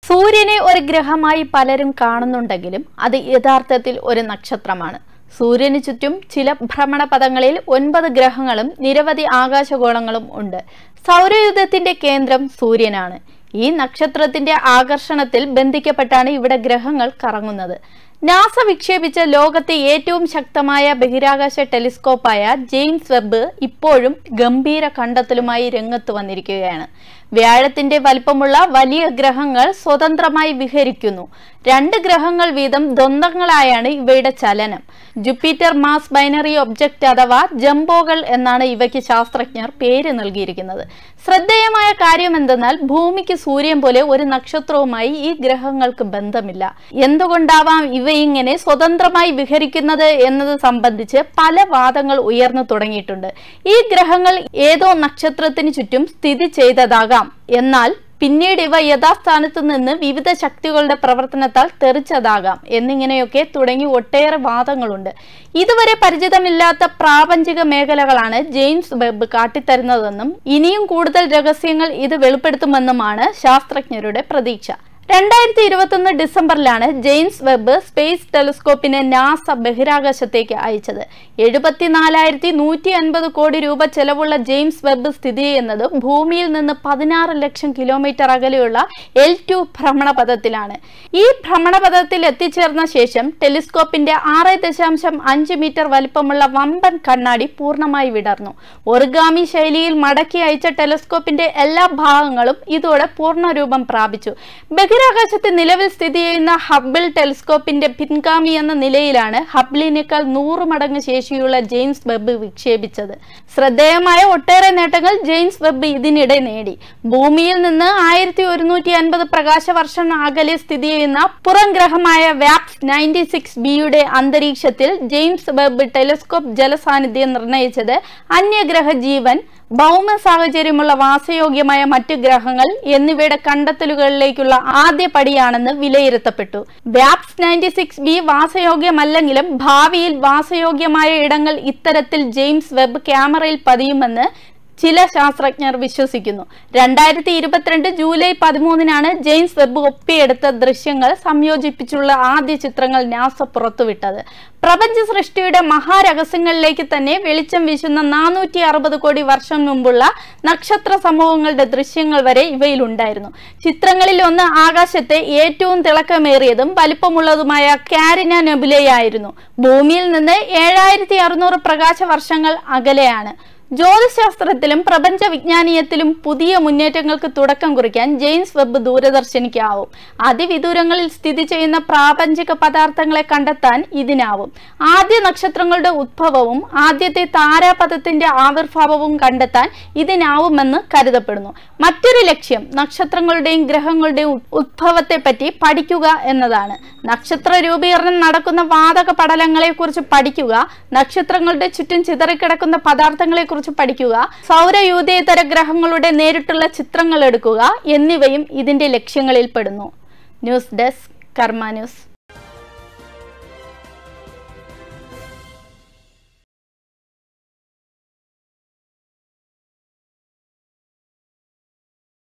സൂര്യനെ ഒരു ഗ്രഹമായി പലരും കാണുന്നുണ്ടെങ്കിലും അത് യഥാർത്ഥത്തിൽ ഒരു നക്ഷത്രമാണ് സൂര്യന് ചുറ്റും ചില ഭ്രമണപഥങ്ങളിൽ ഒൻപത് ഗ്രഹങ്ങളും നിരവധി ആകാശഗോളങ്ങളും ഉണ്ട് സൗരയുധത്തിന്റെ കേന്ദ്രം സൂര്യനാണ് ഈ നക്ഷത്രത്തിന്റെ ആകർഷണത്തിൽ ബന്ധിക്കപ്പെട്ടാണ് ഇവിടെ ഗ്രഹങ്ങൾ കറങ്ങുന്നത് നാസ വിക്ഷേപിച്ച ലോകത്തെ ഏറ്റവും ശക്തമായ ബഹിരാകാശ ടെലിസ്കോപ്പായ ജെയിംസ് വെബ് ഇപ്പോഴും ഗംഭീര കണ്ടെത്തലുമായി രംഗത്ത് വന്നിരിക്കുകയാണ് വ്യാഴത്തിന്റെ വലിപ്പമുള്ള വലിയ ഗ്രഹങ്ങൾ സ്വതന്ത്രമായി വിഹരിക്കുന്നു രണ്ട് ഗ്രഹങ്ങൾ വീതം ദ്വന്ദ്ങ്ങളായാണ് ഇവയുടെ ചലനം ജുപ്പിറ്റർ മാസ് ബൈനറി ഒബ്ജക്റ്റ് അഥവാ ജംബോകൾ എന്നാണ് ഇവയ്ക്ക് ശാസ്ത്രജ്ഞർ പേര് നൽകിയിരിക്കുന്നത് ശ്രദ്ധേയമായ കാര്യം എന്തെന്നാൽ ഭൂമിക്ക് സൂര്യൻ പോലെ ഒരു നക്ഷത്രവുമായി ഈ ഗ്രഹങ്ങൾക്ക് ബന്ധമില്ല എന്തുകൊണ്ടാവാം ഇവ ഇങ്ങനെ സ്വതന്ത്രമായി വിഹരിക്കുന്നത് എന്നത് സംബന്ധിച്ച് പല വാദങ്ങൾ ഉയർന്നു തുടങ്ങിയിട്ടുണ്ട് ഈ ഗ്രഹങ്ങൾ ഏതോ നക്ഷത്രത്തിന് ചുറ്റും സ്ഥിതി ചെയ്തതാകാം എന്നാൽ പിന്നീട് ഇവ യഥാസ്ഥാനത്ത് നിന്ന് വിവിധ ശക്തികളുടെ പ്രവർത്തനത്താൽ തെറിച്ചതാകാം എന്നിങ്ങനെയൊക്കെ തുടങ്ങി ഒട്ടേറെ വാദങ്ങളുണ്ട് ഇതുവരെ പരിചിതമില്ലാത്ത പ്രാപഞ്ചിക മേഖലകളാണ് ജെയിംസ് വെബ് കാട്ടിത്തരുന്നതെന്നും ഇനിയും കൂടുതൽ രഹസ്യങ്ങൾ ഇത് വെളിപ്പെടുത്തുമെന്നുമാണ് ശാസ്ത്രജ്ഞരുടെ പ്രതീക്ഷ രണ്ടായിരത്തി ഇരുപത്തൊന്ന് ഡിസംബറിലാണ് ജെയിംസ് വെബ് സ്പേസ് ടെലിസ്കോപ്പിനെ നാസ ബഹിരാകാശത്തേക്ക് അയച്ചത് എഴുപത്തിനാലായിരത്തി നൂറ്റി അൻപത് കോടി രൂപ ചെലവുള്ള ജെയിംസ് വെബ് സ്ഥിതി ചെയ്യുന്നത് ഭൂമിയിൽ നിന്ന് പതിനാറ് ലക്ഷം കിലോമീറ്റർ അകലെയുള്ള എൽ ടു ഭ്രമണപഥത്തിലാണ് ഈ ഭ്രമണപഥത്തിൽ എത്തിച്ചേർന്ന ശേഷം ടെലിസ്കോപ്പിന്റെ ആറ് ദശാംശം അഞ്ച് മീറ്റർ വലിപ്പമുള്ള വമ്പൻ കണ്ണാടി പൂർണ്ണമായി വിടർന്നു ഒറുഗാമി ശൈലിയിൽ മടക്കി അയച്ച ടെലിസ്കോപ്പിന്റെ എല്ലാ ഭാഗങ്ങളും ഇതോടെ പൂർണ്ണരൂപം പ്രാപിച്ചു ബഹിരാകാശത്ത് നിലവിൽ സ്ഥിതി ചെയ്യുന്ന ഹബിൾ ടെലിസ്കോപ്പിന്റെ പിൻഗാമി എന്ന നിലയിലാണ് ഹബിളിനേക്കാൾ നൂറ് മടങ്ങ് ശേഷിയുള്ള ജെയിംസ് വെബ് വിക്ഷേപിച്ചത് ശ്രദ്ധേയമായ ഒട്ടേറെ നേട്ടങ്ങൾ ജെയിംസ് വെബ് ഇതിനിടെ നേടി ഭൂമിയിൽ നിന്ന് ആയിരത്തി ഒരുന്നൂറ്റി അൻപത് പ്രകാശ വർഷം അകലെ സ്ഥിതി ചെയ്യുന്ന പുറം ഗ്രഹമായ വാപ്സ് നയൻറ്റി സിക്സ് ബിയുടെ അന്തരീക്ഷത്തിൽ ജെയിംസ് വെബ് ടെലിസ്കോപ്പ് ജലസാന്നിധ്യം നിർണയിച്ചത് അന്യഗ്രഹ ജീവൻ ഭൗമ സാഹചര്യമുള്ള വാസയോഗ്യമായ മറ്റു ഗ്രഹങ്ങൾ എന്നിവയുടെ കണ്ടെത്തലുകളിലേക്കുള്ള ആദ്യ പടിയാണെന്ന് വിലയിരുത്തപ്പെട്ടു വാപ്സ് നയൻറ്റി സിക്സ് ബി വാസയോഗ്യമല്ലെങ്കിലും ഭാവിയിൽ വാസയോഗ്യമായ ഇടങ്ങൾ ഇത്തരത്തിൽ ജെയിംസ് വെബ് ക്യാമറയിൽ പതിയുമെന്ന് ചില ശാസ്ത്രജ്ഞർ വിശ്വസിക്കുന്നു രണ്ടായിരത്തി ഇരുപത്തിരണ്ട് ജൂലൈ പതിമൂന്നിനാണ് ജെയിംസ് വെബ് ഒപ്പിയെടുത്ത ദൃശ്യങ്ങൾ സംയോജിപ്പിച്ചുള്ള ആദ്യ ചിത്രങ്ങൾ നാസ പുറത്തുവിട്ടത് പ്രപഞ്ച സൃഷ്ടിയുടെ മഹാരഹസ്യങ്ങളിലേക്ക് തന്നെ വെളിച്ചം വീശുന്ന നാനൂറ്റി അറുപത് കോടി വർഷം മുമ്പുള്ള നക്ഷത്ര സമൂഹങ്ങളുടെ ദൃശ്യങ്ങൾ വരെ ഇവയിലുണ്ടായിരുന്നു ചിത്രങ്ങളിൽ ഒന്ന് ആകാശത്തെ ഏറ്റവും തിളക്കമേറിയതും വലിപ്പമുള്ളതുമായ കാരിന നെബുലയായിരുന്നു ഭൂമിയിൽ നിന്ന് ഏഴായിരത്തി അറുന്നൂറ് പ്രകാശ വർഷങ്ങൾ അകലെയാണ് ജ്യോതിശാസ്ത്രത്തിലും പ്രപഞ്ച വിജ്ഞാനീയത്തിലും പുതിയ മുന്നേറ്റങ്ങൾക്ക് തുടക്കം കുറിക്കാൻ ജെയിംസ് വെബ് ദൂരദർശനിക്കാവും അതിവിദൂരങ്ങളിൽ സ്ഥിതി ചെയ്യുന്ന പ്രാപഞ്ചിക പദാർത്ഥങ്ങളെ കണ്ടെത്താൻ ഇതിനാവും ആദ്യ നക്ഷത്രങ്ങളുടെ ഉദ്ഭവവും ആദ്യത്തെ താരാപഥത്തിന്റെ ആവിർഭാവവും കണ്ടെത്താൻ ഇതിനാവുമെന്ന് കരുതപ്പെടുന്നു മറ്റൊരു ലക്ഷ്യം നക്ഷത്രങ്ങളുടെയും ഗ്രഹങ്ങളുടെയും ഉദ്ഭവത്തെ പറ്റി പഠിക്കുക എന്നതാണ് നക്ഷത്ര രൂപീകരണം നടക്കുന്ന വാതക പടലങ്ങളെ കുറിച്ച് പഠിക്കുക നക്ഷത്രങ്ങളുടെ ചുറ്റും ചിതറിക്കിടക്കുന്ന പദാർത്ഥങ്ങളെ കുറിച്ച് പഠിക്കുക സൗരയൂഥേതര ഗ്രഹങ്ങളുടെ നേരിട്ടുള്ള ചിത്രങ്ങൾ എടുക്കുക എന്നിവയും ഇതിന്റെ ലക്ഷ്യങ്ങളിൽ പെടുന്നു ന്യൂസ് ഡെസ്ക് കർമ്മ ന്യൂസ്